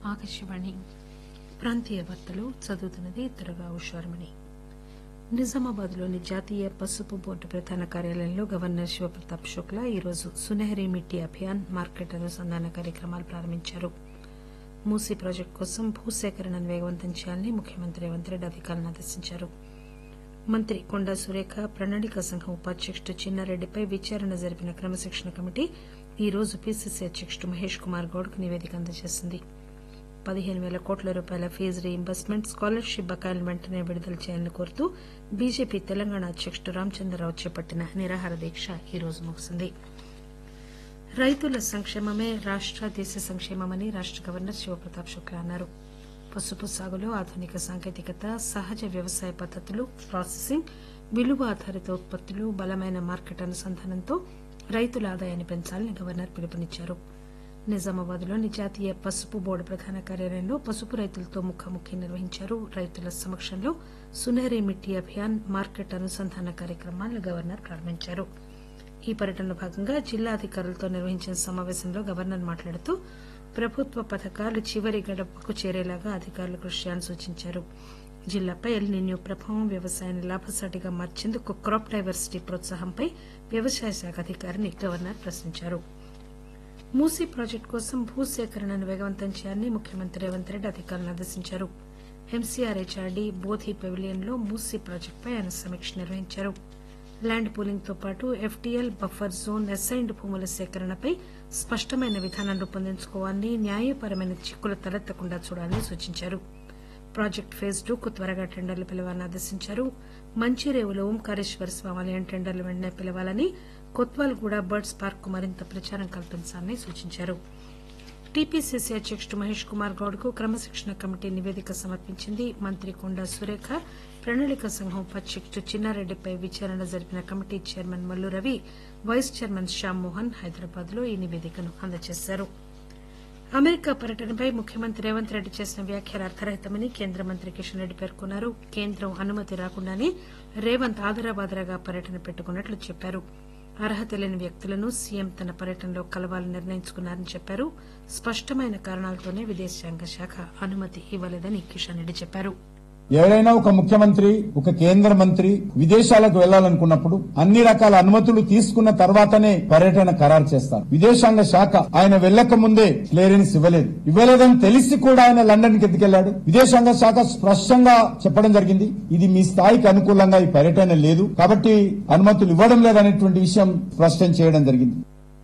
ఆకాశవాణి ప్రాంతీయ వార్తలు చదువుతున్నది దుర్గా ఉషారమణి నిజామాబాద్ లోని జాతీయ పసుపు బోర్డు ప్రధాన కార్యాలయంలో గవర్నర్ శివప్రతాప్ శుక్లా ఈరోజు సునహరి మిట్టి అభియాన్ మార్కెట్ అనుసంధాన కార్యక్రమాలు ప్రారంభించారు మూసీ ప్రాజెక్టు కోసం భూసేకరణను వేగవంతం చేయాలని ముఖ్యమంత్రి రేవంత్ రెడ్డి అధికారులను ఆదేశించారు మంత్రి కొండా సురేఖ ప్రణాళికా సంఘం ఉపాధ్యకుడు చిన్నారెడ్డిపై విచారణ జరిపిన క్రమశిక్షణ కమిటీ ఈ రోజు పీసీసీ అధ్యకుడు మహేష్ కుమార్ గౌడ్ కు నివేదిక అందజేసింది పదిహేను పేల కోట్ల రూపాయల ఫీజు రీయింబర్స్మెంట్ స్కాలర్షిప్ బకాయిలను వెంటనే విడుదల చేయాలని కోరుతూ బీజేపీ తెలంగాణ అధ్యకుడు రామచంద్రరావు చేపట్టిన నిరాహార దీక్ష ఈ రోజు ముగిసింది రైతుల సంక్షేమమే రాష్ట దేశ సంక్షేమమని రాష్ట గవర్నర్ శివప్రతాప్ శుక్లా అన్నారు పసుపు సాగులో ఆధునిక సాంకేతికత సహజ వ్యవసాయ పద్దతులు ప్రాసెసింగ్ విలువ ఆధారిత ఉత్పత్తులు బలమైన మార్కెట్ అనుసంధానంతో రైతుల ఆదాయాన్ని పెంచాలని గవర్నర్ పిలుపునిచ్చారు నిజామాబాద్ లోని జాతీయ పసుపు బోర్డు ప్రధాన కార్యాలయంలో పసుపు రైతులతో ముఖాముఖి నిర్వహించారు రైతుల సమక్షంలో సునహరి మిట్టి అభియాన్ మార్కెట్ అనుసంధాన కార్యక్రమాలను గవర్నర్ ప్రారంభించారు ఈ పర్యటనలో భాగంగా జిల్లా అధికారులతో నిర్వహించిన సమాపేశంలో గవర్నర్ మాట్లాడుతూ ప్రభుత్వ పథకాలు చివరి గడపకు చేరేలాగా అధికారులు కృషి చేయాలని సూచించారు జిల్లాపై ఎల్నిన్యూ ప్రభావం వ్యవసాయాన్ని లాభసాటిగా మార్చేందుకు క్రాప్ డైవర్సిటీ ప్రోత్సాహంపై వ్యవసాయ శాఖ అధికారిని గవర్నర్ ప్రశ్నించారు మూసీ ప్రాజెక్టు కోసం భూసేకరణను వేగవంతం చేయాలని ముఖ్యమంత్రి రేవంత్ రెడ్డి అధికారులను ఆదేశించారు ఎంసీఆర్హెచ్ఆర్డీ బోధి పెవిలియన్ లో మూసీ ప్రాజెక్టుపై ఆయన సమీక్ష నిర్వహించారు ల్యాండ్ పూలింగ్ తో పాటు ఎఫ్టీఎల్ బఫర్ జోన్ అసైన్డ్ భూముల సేకరణపై స్పష్టమైన విధానం రూపొందించుకోవాలని న్యాయపరమైన చిక్కులు తలెత్తకుండా చూడాలని సూచించారు ప్రాజెక్టు ఫేజ్ టూ కు త్వరగా టెండర్లు పిలవాలని ఆదేశించారు మంచిరేవులో ఓంకారేశ్వర స్వామి ఆలయం టెండర్లు వెంటనే పిలవాలని కొత్వాల్గూడ బర్డ్స్ పార్క్ కు మరింత ప్రచారం కల్పించాలని సూచించారు టీపీసీసీ అధ్యకుడు మహేష్ కుమార్ గౌడ్ కు క్రమశిక్షణ కమిటీ నివేదిక సమర్పించింది మంత్రి కొండా సురేఖ ప్రణాళిక సంఘం ఉపాధ్యకుడు చిన్నారెడ్డిపై విచారణ జరిపిన committee chairman Mallu Ravi vice chairman Shyam Mohan Hyderabad లో ఈ నివేదికను అందజేశారు అమెరికా పర్యటనపై ముఖ్యమంత్రి రేవంత్ రెడ్డి చేసిన వ్యాఖ్యలు అర్థరహితమని కేంద్ర మంత్రి కిషన్ రెడ్డి పేర్కొన్నారు కేంద్రం అనుమతి రాకుండానే రేవంత్ ఆదరాబాదరాగా పర్యటన పెట్టుకున్నట్లు చెప్పారు అర్హత లేని వ్యక్తులను సీఎం తన పర్యటనలో కలవాలని నిర్ణయించుకున్నారని చెప్పారు స్పష్టమైన కారణాలతోనే విదేశాంగ శాఖ అనుమతి ఇవ్వలేదని కిషన్ రెడ్డి చెప్పారు ఎవరైనా ఒక ముఖ్యమంత్రి ఒక కేంద్ర మంత్రి విదేశాలకు వెళ్లాలనుకున్నప్పుడు అన్ని రకాల అనుమతులు తీసుకున్న తర్వాతనే పర్యటన ఖరారు చేస్తారు విదేశాంగ శాఖ ఆయన వెళ్లక ముందే క్లియరెన్స్ ఇవ్వలేదు ఇవ్వలేదని తెలిసి కూడా ఆయన లండన్ కి ఎందుకెళ్లాడు విదేశాంగ శాఖ స్పష్టంగా చెప్పడం జరిగింది ఇది మీ స్థాయికి అనుకూలంగా ఈ పర్యటన లేదు కాబట్టి అనుమతులు ఇవ్వడం లేదనేటువంటి విషయం స్పష్టం చేయడం జరిగింది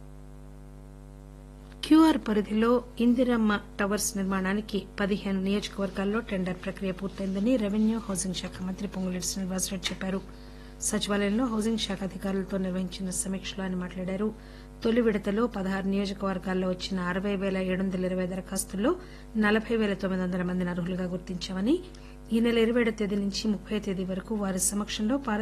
క్యూఆర్ పరిధిలో ఇందిరమ్మ టవర్స్ నిర్మాణానికి పదిహేను నియోజకవర్గాల్లో టెండర్ ప్రక్రియ పూర్తయిందని రెవెన్యూ హౌసింగ్ శాఖ మంత్రి పొంగులేటి శ్రీనివాసరెడ్డి చెప్పారు సచివాలయంలో హౌసింగ్ శాఖ అధికారులతో నిర్వహించిన సమీక్షలో ఆయన మాట్లాడారు తొలి విడతలో పదహారు నియోజకవర్గాల్లో వచ్చిన అరవై పేల ఏడు వందల ఇరవై దరఖాస్తుల్లో నలబై పేల తొమ్మిది వందల మందిని అర్హులుగా గుర్తించామని ఈ నెల ఇరవై ఏడవ తేదీ నుంచి ముప్పై తేదీ వరకు వారి సమక్షంలో